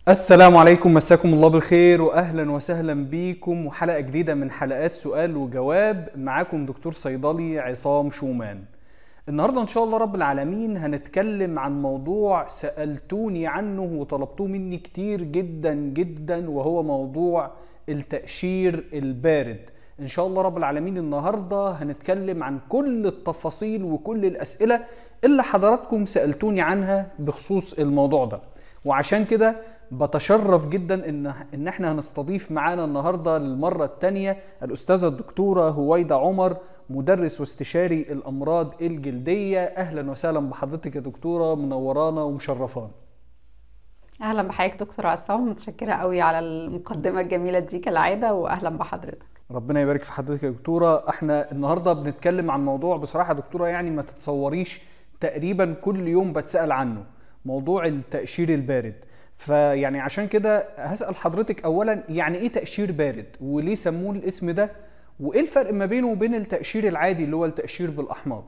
السلام عليكم مساكم الله بالخير واهلا وسهلا بيكم وحلقه جديده من حلقات سؤال وجواب معاكم دكتور صيدلي عصام شومان النهارده ان شاء الله رب العالمين هنتكلم عن موضوع سالتوني عنه وطلبتوه مني كتير جدا جدا وهو موضوع التاشير البارد ان شاء الله رب العالمين النهارده هنتكلم عن كل التفاصيل وكل الاسئله اللي حضراتكم سالتوني عنها بخصوص الموضوع ده وعشان كده بتشرف جدا ان ان احنا هنستضيف معانا النهارده للمره الثانيه الاستاذه الدكتوره هويدا عمر مدرس واستشاري الامراض الجلديه اهلا وسهلا بحضرتك يا دكتوره منورانا ومشرفانا اهلا بحضرتك دكتور عصام متشكره قوي على المقدمه الجميله دي كالعاده واهلا بحضرتك ربنا يبارك في حضرتك يا دكتوره احنا النهارده بنتكلم عن موضوع بصراحه يا دكتوره يعني ما تتصوريش تقريبا كل يوم بتسال عنه موضوع التاشير البارد فيعني عشان كده هسال حضرتك اولا يعني ايه تاشير بارد وليه سموه الاسم ده وايه الفرق ما بينه وبين التاشير العادي اللي هو التاشير بالاحماض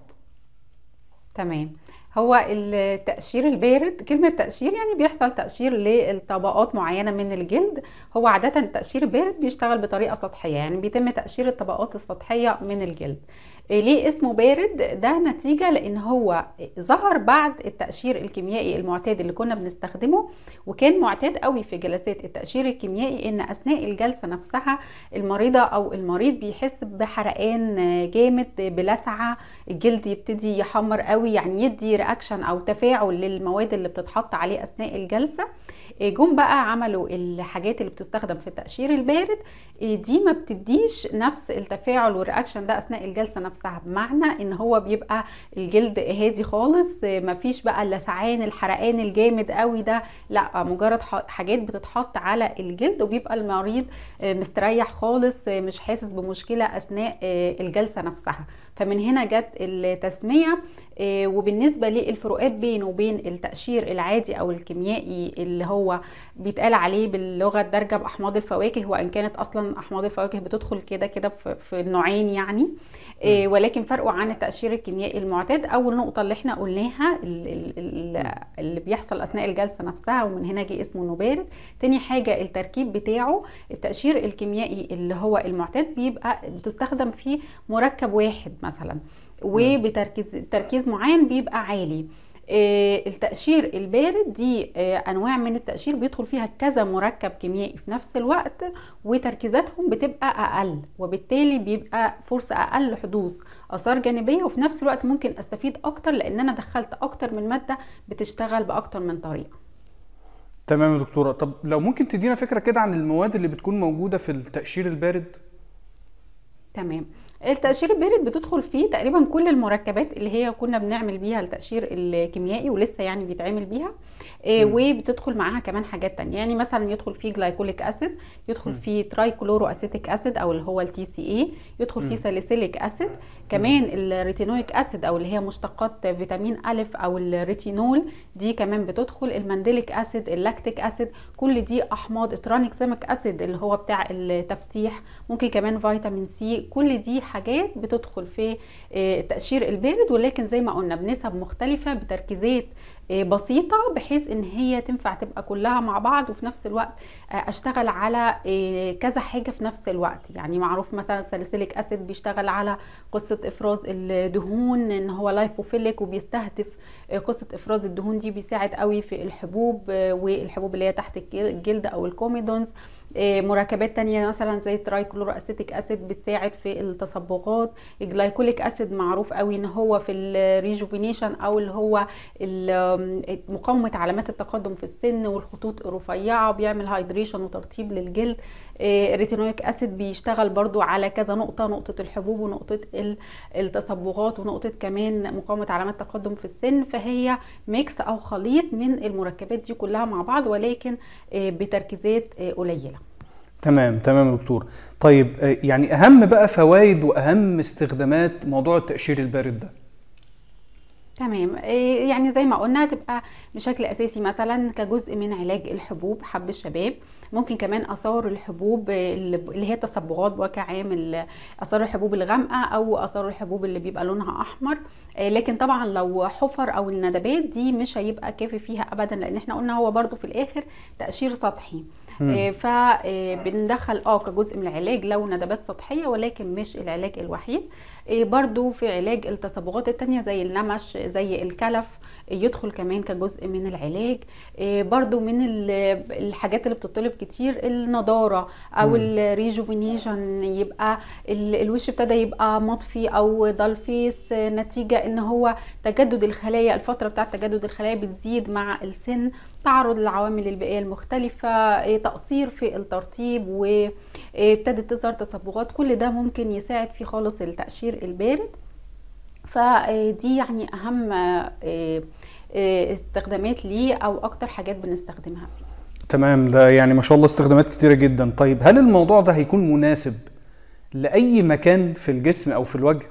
تمام هو التقشير البارد كلمة تقشير يعني بيحصل تقشير لطبقات معينة من الجلد هو عادة التقشير البارد بيشتغل بطريقة سطحية يعني بيتم تقشير الطبقات السطحية من الجلد ليه اسمه بارد ده نتيجة لان هو ظهر بعد التقشير الكيميائي المعتاد اللي كنا بنستخدمه وكان معتاد قوي في جلسات التقشير الكيميائي ان اثناء الجلسة نفسها المريضة او المريض بيحس بحرقان جامد بلسعة الجلد يبتدي يحمر قوي يعني يدي رياكشن او تفاعل للمواد اللي بتتحط عليه اثناء الجلسة جم بقى عملوا الحاجات اللي بتستخدم في التقشير البارد دي ما بتديش نفس التفاعل والرياكشن ده اثناء الجلسه نفسها بمعنى ان هو بيبقى الجلد هادي خالص ما فيش بقى اللسعان الحرقان الجامد قوي ده لا مجرد حاجات بتتحط على الجلد وبيبقى المريض مستريح خالص مش حاسس بمشكله اثناء الجلسه نفسها فمن هنا جت التسميه وبالنسبه للفروقات بينه وبين التقشير العادي او الكيميائي اللي هو بيتقال عليه باللغه الدارجه باحماض الفواكه وان كانت اصلا احماض الفواكه بتدخل كده كده في النوعين يعني ولكن فرقه عن التقشير الكيميائي المعتاد اول نقطه اللي احنا قلناها اللي بيحصل اثناء الجلسه نفسها ومن هنا جه اسمه انه بارد تاني حاجه التركيب بتاعه التقشير الكيميائي اللي هو المعتاد بيبقى بتستخدم فيه مركب واحد مثلا وبتركيز تركيز معين بيبقى عالي التقشير البارد دي انواع من التقشير بيدخل فيها كذا مركب كيميائي في نفس الوقت وتركيزاتهم بتبقى اقل وبالتالي بيبقى فرصه اقل حدوث اثار جانبيه وفي نفس الوقت ممكن استفيد اكتر لان انا دخلت اكتر من ماده بتشتغل باكتر من طريقه تمام يا دكتوره طب لو ممكن تدينا فكره كده عن المواد اللي بتكون موجوده في التقشير البارد تمام التقشير البارد بتدخل فيه تقريبا كل المركبات اللي هي كنا بنعمل بيها التقشير الكيميائي ولسه يعني بيتعمل بيها آه وبتدخل معاها كمان حاجات تانية يعني مثلا يدخل فيه جلايكوليك اسيد يدخل فيه تراي كلورو اسيتيك اسيد او اللي هو التي سي اي يدخل فيه ساليسيليك اسيد كمان الريتينويك اسيد او اللي هي مشتقات فيتامين الف او الريتينول دي كمان بتدخل المانديليك اسيد اللاكتيك اسيد كل دي احماض ترانكسيميك اسيد اللي هو بتاع التفتيح ممكن كمان فيتامين سي كل دي حاجات بتدخل في التقشير البارد ولكن زي ما قلنا بنسب مختلفة بتركيزات بسيطة بحيث ان هي تنفع تبقى كلها مع بعض وفي نفس الوقت اشتغل على كذا حاجة في نفس الوقت يعني معروف مثلا الساليسيليك اسيد بيشتغل على قصة افراز الدهون ان هو لايبوفيليك وبيستهدف قصة افراز الدهون دي بيساعد قوي في الحبوب والحبوب اللي هي تحت الجلد او الكوميدونز مركبات تانية مثلا زي الترايكلورو اسيتيك اسيد بتساعد في التصبغات الجلايكوليك اسيد معروف قوي ان هو في الريجوفينيشن او اللي هو مقاومة علامات التقدم في السن والخطوط الرفيعة بيعمل هايدريشن وترطيب للجلد الريتينويك اسيد بيشتغل برضو على كذا نقطة نقطة الحبوب ونقطة التصبغات ونقطة كمان مقاومة علامات التقدم في السن فهي ميكس او خليط من المركبات دي كلها مع بعض ولكن بتركيزات قليلة تمام تمام يا دكتور طيب يعني اهم بقى فوائد واهم استخدامات موضوع التقشير البارد ده تمام إيه يعني زي ما قلنا تبقى بشكل اساسي مثلا كجزء من علاج الحبوب حب الشباب ممكن كمان اثار الحبوب اللي اللي هي تصبغات بوجه عام ال- اثار الحبوب الغامقه او اثار الحبوب اللي بيبقى لونها احمر إيه لكن طبعا لو حفر او الندبات دي مش هيبقى كافي فيها ابدا لان احنا قلنا هو برضو في الاخر تقشير سطحي مم. فبندخل اه كجزء من العلاج لو ندبات سطحيه ولكن مش العلاج الوحيد إيه برضو في علاج التصبغات التانية زي النمش زي الكلف يدخل كمان كجزء من العلاج إيه برضو من ال- الحاجات اللي بتطلب كتير النضارة او مم. الريجوفينيشن يبقى ال- الوش ابتدى يبقى مطفي او ضلفيس نتيجة ان هو تجدد الخلايا الفترة بتاعت تجدد الخلايا بتزيد مع السن تعرض للعوامل البيئية المختلفة إيه تقصير في الترطيب وابتدت تظهر تصبغات كل ده ممكن يساعد في خالص التقشير البارد فدي يعني اهم آه، آه، استخدامات ليه او اكتر حاجات بنستخدمها فيه تمام ده يعني ما شاء الله استخدامات كتيرة جدا طيب هل الموضوع ده هيكون مناسب لأي مكان في الجسم أو في الوجه؟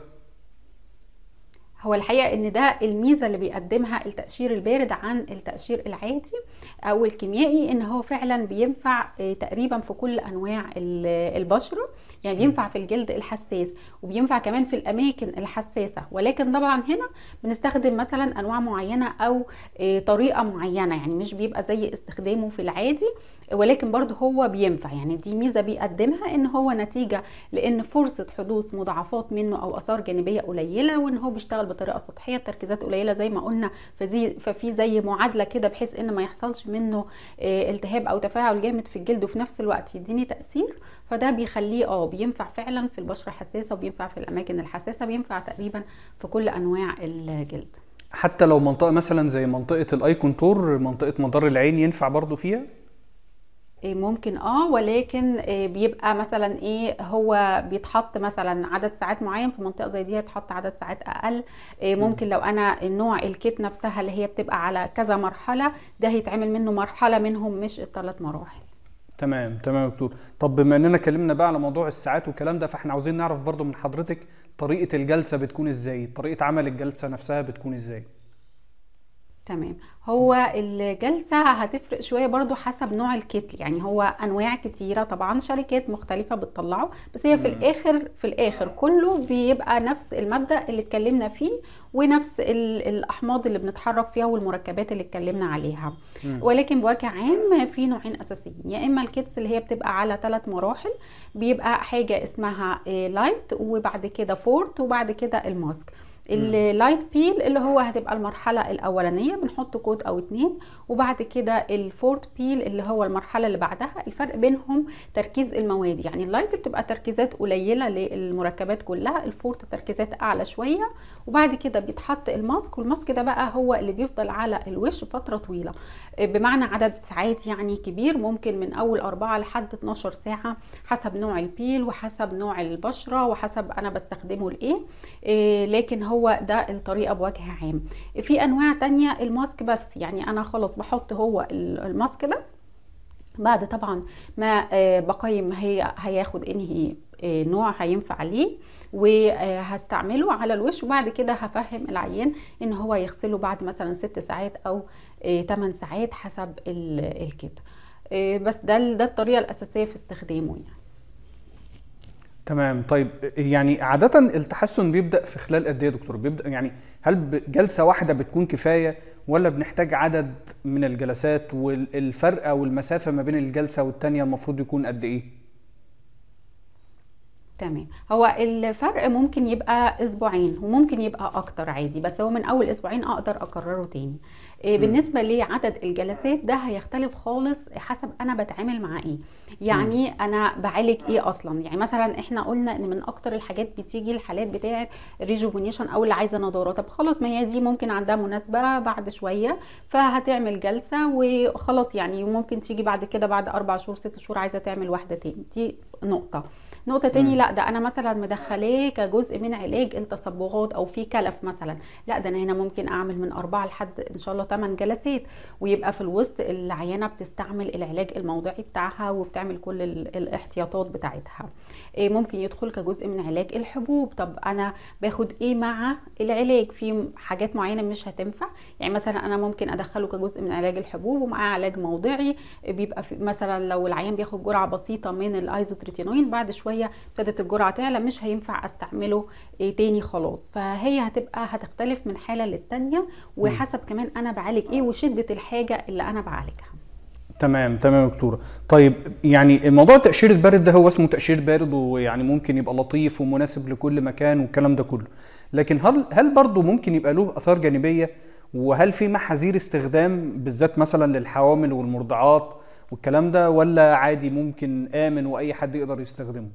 هو الحقيقة ان ده الميزة اللي بيقدمها التقشير البارد عن التقشير العادي او الكيميائي ان هو فعلا بينفع آه، تقريبا في كل انواع ال- البشرة يعني بينفع في الجلد الحساس وبينفع كمان في الاماكن الحساسة ولكن طبعا هنا بنستخدم مثلا انواع معينة او آه، طريقة معينة يعني مش بيبقى زي استخدامه في العادي ولكن برضه هو بينفع يعني دي ميزة بيقدمها ان هو نتيجة لان فرصة حدوث مضاعفات منه او اثار جانبية قليلة وان هو بيشتغل بطريقة سطحية تركيزات قليلة زي ما قلنا فزي ففي زي معادلة كده بحيث ان ما يحصلش منه آه، التهاب او تفاعل جامد في الجلد وفي نفس الوقت يديني تأثير فده بيخليه اه بينفع فعلا في البشرة الحساسة وبينفع في الاماكن الحساسة بينفع تقريبا في كل انواع الجلد حتى لو منطقة مثلا زي منطقة الأي كونتور منطقة مدار العين ينفع برضو فيها؟ إيه ممكن اه ولكن إيه بيبقى مثلا ايه هو بيتحط مثلا عدد ساعات معين في منطقه زي دي هيتحط عدد ساعات اقل إيه ممكن لو انا النوع الكيت نفسها اللي هي بتبقى على كذا مرحله ده هيتعمل منه مرحله منهم مش الثلاث مراحل تمام تمام يا دكتور طب بما اننا اتكلمنا بقى على موضوع الساعات والكلام ده فاحنا عاوزين نعرف برضو من حضرتك طريقة الجلسة بتكون ازاي طريقة عمل الجلسة نفسها بتكون ازاي تمام هو الجلسة هتفرق شوية برضو حسب نوع الكتل يعني هو أنواع كتيرة طبعا شركات مختلفة بتطلعه بس هي في مم. الآخر في الآخر كله بيبقى نفس المبدأ اللي اتكلمنا فيه ونفس ال- الأحماض اللي بنتحرك فيها والمركبات اللي اتكلمنا عليها مم. ولكن بوجه عام في نوعين أساسيين يا إما الكيتس اللي هي بتبقى على ثلاث مراحل بيبقى حاجة اسمها لايت وبعد كده فورت وبعد كده الماسك اللايت بيل اللي هو هتبقى المرحلة الأولانية بنحط كوت أو اتنين وبعد كده الفورت بيل اللي هو المرحلة اللي بعدها الفرق بينهم تركيز المواد يعني اللايت بتبقى تركيزات قليلة للمركبات كلها الفورت تركيزات أعلى شوية وبعد كده بيتحط الماسك والماسك ده بقى هو اللي بيفضل على الوش فترة طويلة بمعنى عدد ساعات يعني كبير ممكن من أول أربعة لحد 12 ساعة حسب نوع البيل وحسب نوع البشرة وحسب أنا بستخدمه لإيه إيه، لكن هو ده الطريقة بوجه عام في أنواع تانية الماسك بس يعني أنا خلاص بحط هو ال- الماسك ده بعد طبعا ما آه، بقيم هي هياخد انهي آه، نوع هينفع ليه وهستعمله على الوش وبعد كده هفهم العيان ان هو يغسله بعد مثلا ست ساعات او 8 ساعات حسب ال- الكده آه، بس ده ده الطريقة الأساسية في استخدامه يعني تمام طيب يعني عادة التحسن بيبدأ في خلال قد ايه يا دكتور بيبدأ يعني هل ب- جلسة واحدة بتكون كفاية ولا بنحتاج عدد من الجلسات والفرق او المسافة ما بين الجلسة والتانية المفروض يكون قد ايه تمام هو الفرق ممكن يبقى اسبوعين وممكن يبقى اكتر عادي بس هو من اول اسبوعين اقدر اكرره تاني إيه، بالنسبه لعدد الجلسات ده هيختلف خالص حسب انا بتعامل مع ايه يعني انا بعالج ايه اصلا يعني مثلا احنا قلنا ان من اكتر الحاجات بتيجي الحالات بتاعه ريجوفينيشن او اللي عايزه نضاره طب خلاص ما هي دي ممكن عندها مناسبه بعد شويه فهتعمل جلسه وخلاص يعني ممكن تيجي بعد كده بعد اربع شهور ست شهور عايزه تعمل واحده تاني دي نقطه نقطة تاني امم لا ده انا مثلا مدخلاه كجزء من علاج التصبغات او في كلف مثلا لا ده انا هنا ممكن اعمل من اربعة لحد ان شاء الله 8 جلسات ويبقى في الوسط العيانة بتستعمل العلاج الموضعي بتاعها وبتعمل كل ال- الاحتياطات بتاعتها إيه ممكن يدخل كجزء من علاج الحبوب طب انا باخد ايه مع العلاج في حاجات معينة مش هتنفع يعني مثلا انا ممكن ادخله كجزء من علاج الحبوب ومعاه علاج موضعي بيبقى في مثلا لو العيان بياخد جرعه بسيطه من الايزوتريتينوين بعد شويه ابتدت الجرعه تعلى مش هينفع استعمله إيه تاني خلاص فهي هتبقى هتختلف من حاله للتانيه امم وحسب كمان انا بعالج ايه وشده الحاجه اللي انا بعالجها تمام تمام يا دكتورة طيب يعني موضوع التأشير البارد ده هو اسمه تأشير بارد ويعني ممكن يبقى لطيف ومناسب لكل مكان والكلام ده كله لكن هل هل برضه ممكن يبقى له آثار جانبية وهل في محاذير استخدام بالذات مثلا للحوامل والمرضعات والكلام ده ولا عادي ممكن آمن وأي حد يقدر يستخدمه؟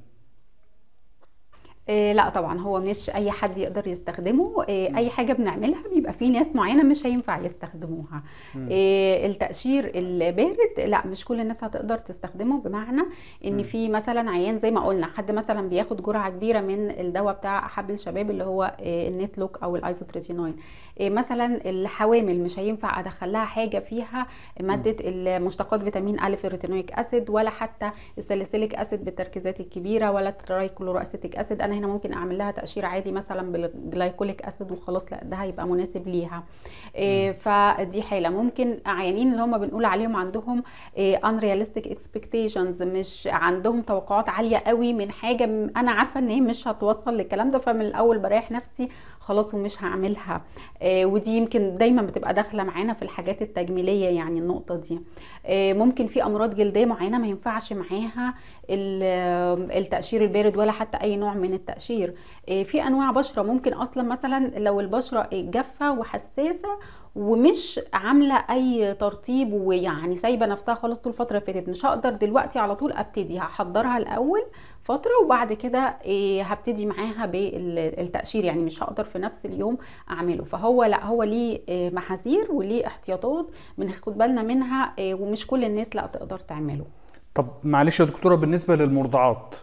إيه لا طبعا هو مش اي حد يقدر يستخدمه إيه اي مم. حاجه بنعملها بيبقى في ناس معينه مش هينفع يستخدموها مم. إيه التقشير البارد لا مش كل الناس هتقدر تستخدمه بمعنى ان مم. في مثلا عيان زي ما قلنا حد مثلا بياخد جرعه كبيره من الدواء بتاع حب الشباب اللي هو إيه النيتلوك او الايزوتريتينوين إيه مثلا الحوامل مش هينفع ادخل لها حاجه فيها مم. ماده المشتقات فيتامين ا الريتينويك اسيد ولا حتى الساليسيليك اسيد بالتركيزات الكبيره ولا الترايكلورواسيتيك اسيد انا هنا ممكن اعمل لها تقشير عادي مثلا بالجلايكوليك اسيد وخلاص لا ده هيبقى مناسب ليها مم. إيه فدي حاله ممكن عيانين اللي هم بنقول عليهم عندهم إيه unrealistic expectations مش عندهم توقعات عاليه قوي من حاجه م- انا عارفه ان هي مش هتوصل للكلام ده فمن الاول بريح نفسي خلاص ومش هعملها إيه ودي يمكن دايما بتبقى داخله معانا في الحاجات التجميليه يعني النقطه دي إيه ممكن في امراض جلديه معينه ما ينفعش معاها ال- التقشير البارد ولا حتى اي نوع من التقشير إيه في انواع بشره ممكن اصلا مثلا لو البشره جافه وحساسه ومش عامله اي ترطيب ويعني سايبه نفسها خالص طول الفتره اللي فاتت مش هقدر دلوقتي على طول ابتدي هحضرها الاول فتره وبعد كده إيه هبتدي معاها بالتقشير يعني مش هقدر في نفس اليوم اعمله فهو لا هو ليه إيه محاذير وليه احتياطات بناخد بالنا منها إيه ومش كل الناس لا تقدر تعمله طب معلش يا دكتورة بالنسبة للمرضعات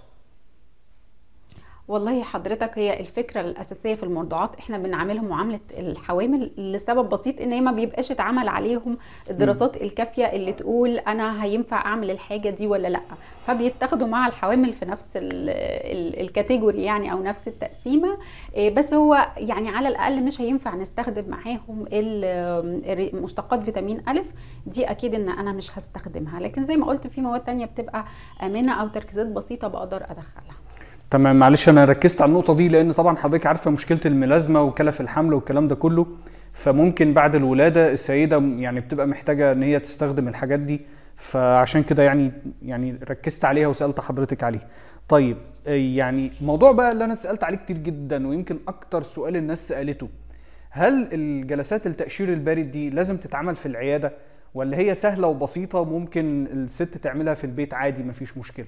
والله حضرتك هي الفكرة الأساسية في المرضعات احنا بنعاملهم معاملة الحوامل لسبب بسيط ان هي ما بيبقاش اتعمل عليهم مم. الدراسات الكافية اللي تقول انا هينفع اعمل الحاجة دي ولا لا فبيتاخدوا مع الحوامل في نفس ال- ال- الكاتيجوري يعني او نفس التقسيمة إيه، بس هو يعني على الاقل مش هينفع نستخدم معاهم ال- الر- مشتقات فيتامين أ دي اكيد ان انا مش هستخدمها لكن زي ما قلت في مواد تانية بتبقى امنة او تركيزات بسيطة بقدر ادخلها تمام معلش انا ركزت على النقطه دي لان طبعا حضرتك عارفه مشكله الملازمه وكلف الحمل والكلام ده كله فممكن بعد الولاده السيده يعني بتبقى محتاجه ان هي تستخدم الحاجات دي فعشان كده يعني يعني ركزت عليها وسالت حضرتك عليها طيب آه، يعني موضوع بقى اللي انا سالت عليه كتير جدا ويمكن اكتر سؤال الناس سالته هل الجلسات التقشير البارد دي لازم تتعمل في العياده ولا هي سهله وبسيطه ممكن الست تعملها في البيت عادي مفيش مشكله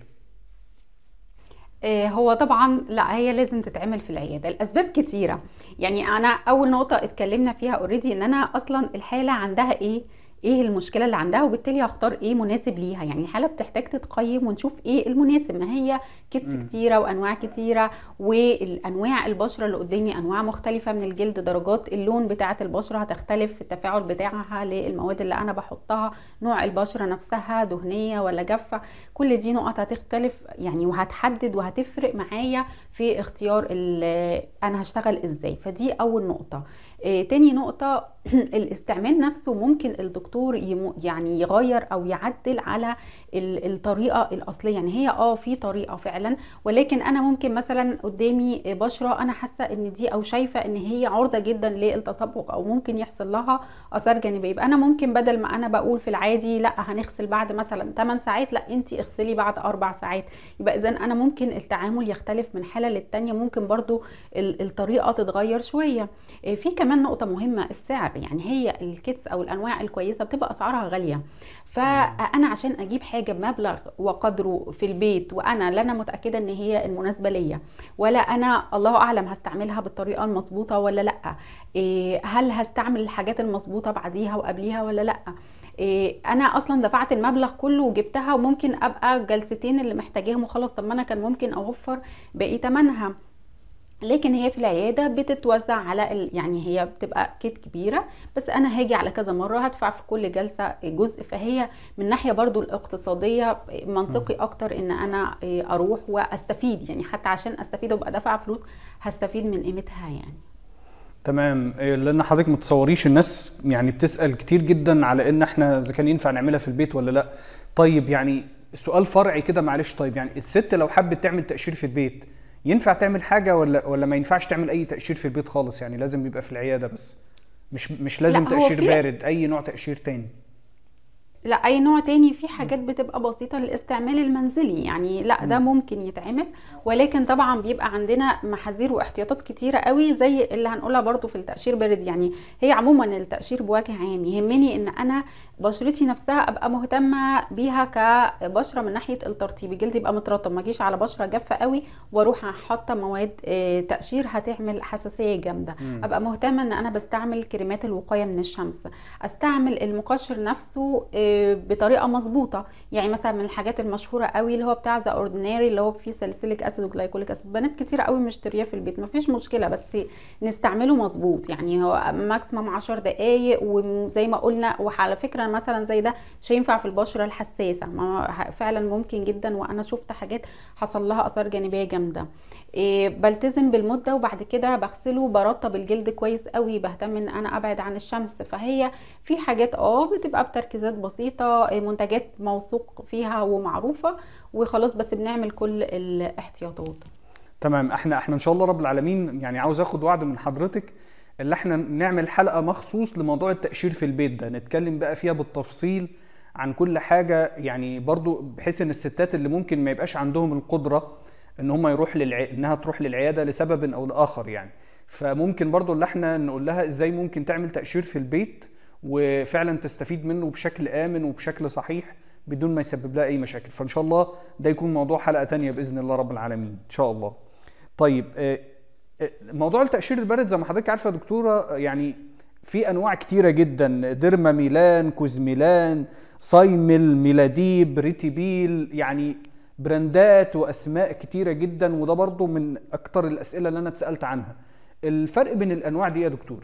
آه، هو طبعا لا هي لازم تتعمل في العياده الاسباب كتيره يعني انا اول نقطه اتكلمنا فيها اوريدي ان انا اصلا الحاله عندها ايه ايه المشكله اللي عندها وبالتالي هختار ايه مناسب ليها يعني الحاله بتحتاج تتقيم ونشوف ايه المناسب ما هي كيتس مم. كتيره وانواع كتيره والانواع البشره اللي قدامي انواع مختلفه من الجلد درجات اللون بتاعه البشره هتختلف في التفاعل بتاعها للمواد اللي انا بحطها نوع البشره نفسها دهنيه ولا جافه كل دي نقط هتختلف يعني وهتحدد وهتفرق معايا في اختيار ال- انا هشتغل ازاي فدي اول نقطه إيه تاني نقطة الاستعمال نفسه ممكن الدكتور يمو يعني يغير او يعدل على ال- الطريقة الاصلية يعني هي اه في طريقة فعلا ولكن انا ممكن مثلا قدامي بشرة انا حاسة ان دي او شايفة ان هي عرضة جدا للتصبغ او ممكن يحصل لها اثار جانبية يبقى انا ممكن بدل ما انا بقول في العادي لا هنغسل بعد مثلا 8 ساعات لا انت اغسلي بعد 4 ساعات يبقى اذا انا ممكن التعامل يختلف من حالة للتانية ممكن برضو ال- الطريقة تتغير شوية إيه، في كمان كمان نقطة مهمة السعر يعني هي الكيتس او الانواع الكويسة بتبقى اسعارها غالية فانا عشان اجيب حاجة بمبلغ وقدره في البيت وانا لا انا متأكدة ان هي المناسبة ليا ولا انا الله اعلم هستعملها بالطريقة المظبوطة ولا لا إيه هل هستعمل الحاجات المظبوطة بعديها وقبليها ولا لا إيه انا اصلا دفعت المبلغ كله وجبتها وممكن ابقى جلستين اللي محتاجاهم وخلاص طب ما انا كان ممكن اوفر باقي تمنها لكن هي في العيادة بتتوزع على ال... يعني هي بتبقى كيت كبيرة بس أنا هاجي على كذا مرة هدفع في كل جلسة جزء فهي من ناحية برضو الاقتصادية منطقي أكتر إن أنا أروح وأستفيد يعني حتى عشان أستفيد وأبقى دافعة فلوس هستفيد من قيمتها يعني تمام إيه، لان حضرتك ما تصوريش الناس يعني بتسال كتير جدا على ان احنا اذا كان ينفع نعملها في البيت ولا لا طيب يعني سؤال فرعي كده معلش طيب يعني الست لو حبت تعمل تقشير في البيت ينفع تعمل حاجه ولا ولا ما ينفعش تعمل اي تقشير في البيت خالص يعني لازم يبقى في العياده بس مش مش لازم لا، هو تقشير في- بارد اي نوع تقشير تاني لا اي نوع تاني في حاجات بتبقى بسيطة للاستعمال المنزلي يعني لا ده ممكن يتعمل ولكن طبعا بيبقى عندنا محاذير واحتياطات كتيرة قوي زي اللي هنقولها برضو في التقشير بارد يعني هي عموما التقشير بوجه عام يهمني ان انا بشرتي نفسها ابقى مهتمة بيها كبشرة من ناحية الترطيب الجلد يبقى مترطب ما اجيش على بشرة جافة قوي واروح حاطة مواد آه، تقشير هتعمل حساسية جامدة ابقى مهتمة ان انا بستعمل كريمات الوقاية من الشمس استعمل المقشر نفسه آه، بطريقه مظبوطه يعني مثلا من الحاجات المشهوره قوي اللي هو بتاع ذا اورديناري اللي هو فيه ساليسيليك اسيد وجلايكوليك اسيد بنات كتير قوي مشترياه في البيت مفيش مشكله بس نستعمله مظبوط يعني هو ماكسيمم 10 دقائق وزي ما قلنا وعلى فكره مثلا زي ده مش هينفع في البشره الحساسه ما فعلا ممكن جدا وانا شفت حاجات حصل لها اثار جانبيه جامده إيه بلتزم بالمده وبعد كده بغسله برطب الجلد كويس قوي بهتم ان انا ابعد عن الشمس فهي في حاجات اه بتبقى بتركيزات بسيطه إيه منتجات موثوق فيها ومعروفه وخلاص بس بنعمل كل الاحتياطات تمام احنا احنا ان شاء الله رب العالمين يعني عاوز اخد وعد من حضرتك اللي احنا نعمل حلقه مخصوص لموضوع التقشير في البيت ده نتكلم بقى فيها بالتفصيل عن كل حاجه يعني برضو بحيث ان الستات اللي ممكن ما يبقاش عندهم القدره ان هم يروح للع... انها تروح للعياده لسبب او لاخر يعني فممكن برضو اللي احنا نقول لها ازاي ممكن تعمل تقشير في البيت وفعلا تستفيد منه بشكل امن وبشكل صحيح بدون ما يسبب لها اي مشاكل فان شاء الله ده يكون موضوع حلقه تانية باذن الله رب العالمين ان شاء الله طيب آه، آه، موضوع التقشير البارد زي ما حضرتك عارفه يا دكتوره آه، يعني في انواع كتيره جدا ديرما ميلان كوزميلان سايمل ميلاديب ريتيبيل يعني براندات واسماء كتيره جدا وده برضو من اكتر الاسئله اللي انا اتسالت عنها الفرق بين الانواع دي يا دكتوره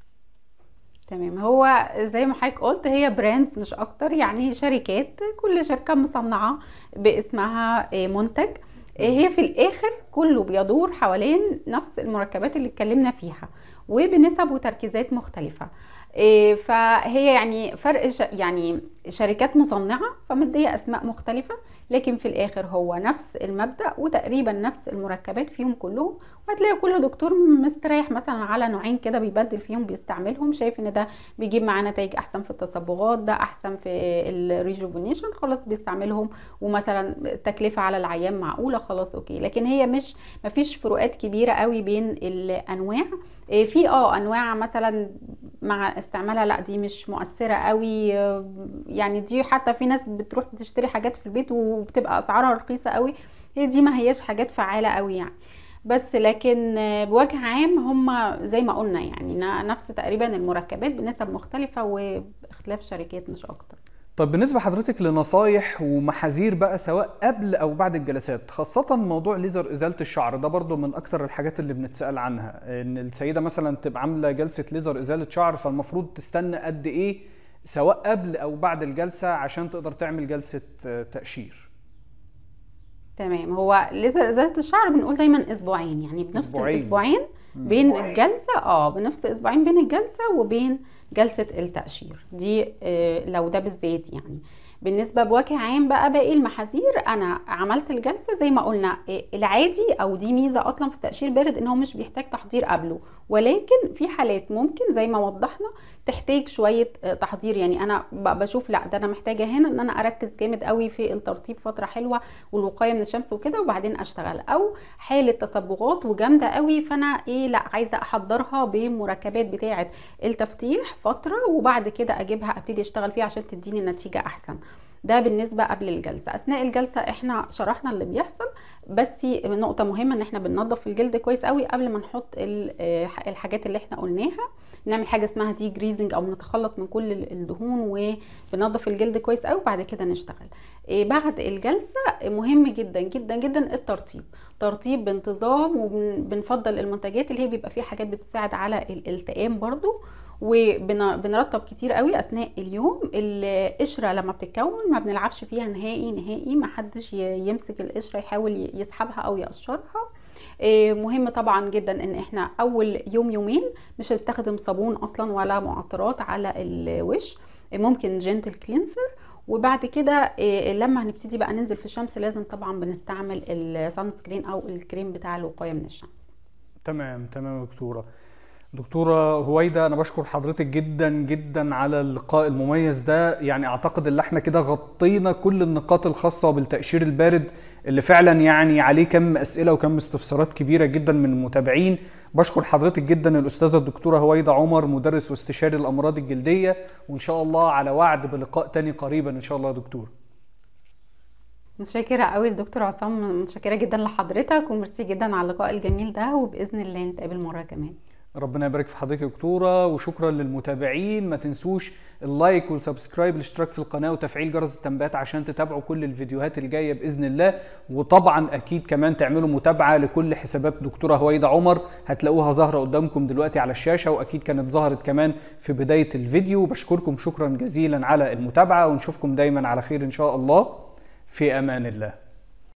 تمام هو زي ما حضرتك قلت هي براندز مش اكتر يعني شركات كل شركة مصنعة باسمها آه، منتج آه، هي في الاخر كله بيدور حوالين نفس المركبات اللي اتكلمنا فيها وبنسب وتركيزات مختلفة آه، فهي يعني فرق ش... يعني شركات مصنعة فمدية اسماء مختلفة لكن في الاخر هو نفس المبدأ وتقريبا نفس المركبات فيهم كلهم وهتلاقي كل دكتور مستريح مثلا على نوعين كده بيبدل فيهم بيستعملهم شايف ان ده بيجيب معاه نتائج احسن في التصبغات ده احسن في الريجوفينيشن خلاص بيستعملهم ومثلا التكلفة على العيان معقولة خلاص اوكي لكن هي مش مفيش فروقات كبيرة قوي بين الانواع إيه في اه انواع مثلا مع استعمالها لا دي مش مؤثرة قوي آه، يعني دي حتى في ناس بتروح تشتري حاجات في البيت وبتبقى اسعارها رخيصة قوي هي دي ما هياش حاجات فعالة قوي يعني بس لكن آه، بوجه عام هم زي ما قلنا يعني ن- نفس تقريبا المركبات بنسب مختلفة واختلاف شركات مش اكتر طب بالنسبة حضرتك لنصايح ومحاذير بقى سواء قبل أو بعد الجلسات خاصة موضوع ليزر إزالة الشعر ده برضو من أكتر الحاجات اللي بنتسأل عنها إن السيدة مثلا تبقى عاملة جلسة ليزر إزالة شعر فالمفروض تستنى قد إيه سواء قبل أو بعد الجلسة عشان تقدر تعمل جلسة آه، تقشير تمام هو ليزر ازالة الشعر بنقول دايما اسبوعين يعني بنفس أسبوعين. اسبوعين بين الجلسة اه بنفس اسبوعين بين الجلسة وبين جلسة التقشير دي آه، لو ده بالذات يعني بالنسبه بوجه عام بقى باقي المحاذير انا عملت الجلسه زي ما قلنا إيه، العادي او دي ميزه اصلا في التقشير بارد ان هو مش بيحتاج تحضير قبله ولكن في حالات ممكن زي ما وضحنا تحتاج شويه آه، تحضير يعني انا ب- بشوف لا ده انا محتاجه هنا ان انا اركز جامد قوي في الترطيب فتره حلوه والوقايه من الشمس وكده وبعدين اشتغل او حاله تصبغات وجامده قوي فانا ايه لا عايزه احضرها بمركبات بتاعه التفتيح فتره وبعد كده اجيبها ابتدي اشتغل فيها عشان تديني نتيجه احسن ده بالنسبه قبل الجلسه اثناء الجلسه احنا شرحنا اللي بيحصل بس نقطه مهمه ان احنا بننظف الجلد كويس قوي قبل ما نحط ال- آه، الحاجات اللي احنا قلناها نعمل حاجه اسمها دي جريزنج او نتخلص من كل الدهون وبننظف الجلد كويس قوي وبعد كده نشتغل إيه بعد الجلسه مهم جدا جدا جدا الترطيب ترطيب بانتظام وبنفضل المنتجات اللي هي بيبقى فيها حاجات بتساعد على الالتئام برضو وبنرطب كتير قوي اثناء اليوم القشره لما بتتكون ما بنلعبش فيها نهائي نهائي ما حدش ي- يمسك القشره يحاول يسحبها او يقشرها إيه، مهم طبعا جدا ان احنا اول يوم يومين مش هنستخدم صابون اصلا ولا معطرات على الوش ممكن جنتل كلينسر وبعد كده إيه، لما هنبتدي بقى ننزل في الشمس لازم طبعا بنستعمل السان سكرين او الكريم بتاع الوقايه من الشمس تمام تمام يا دكتورة دكتورة هويدا أنا بشكر حضرتك جدا جدا على اللقاء المميز ده يعني أعتقد إن احنا كده غطينا كل النقاط الخاصة بالتقشير البارد اللي فعلا يعني عليه كم أسئلة وكم استفسارات كبيرة جدا من المتابعين بشكر حضرتك جدا الأستاذة الدكتورة هويدا عمر مدرس واستشاري الأمراض الجلدية وإن شاء الله على وعد بلقاء تاني قريبا إن شاء الله يا دكتور متشكرة قوي الدكتور عصام متشكرة جدا لحضرتك وميرسي جدا على اللقاء الجميل ده وبإذن الله نتقابل مرة كمان ربنا يبارك في حضرتك يا دكتوره وشكرا للمتابعين ما تنسوش اللايك والسبسكرايب الاشتراك في القناه وتفعيل جرس التنبيهات عشان تتابعوا كل الفيديوهات الجايه باذن الله وطبعا اكيد كمان تعملوا متابعه لكل حسابات دكتوره هويدا عمر هتلاقوها ظاهره قدامكم دلوقتي على الشاشه واكيد كانت ظهرت كمان في بدايه الفيديو بشكركم شكرا جزيلا على المتابعه ونشوفكم دايما على خير ان شاء الله في امان الله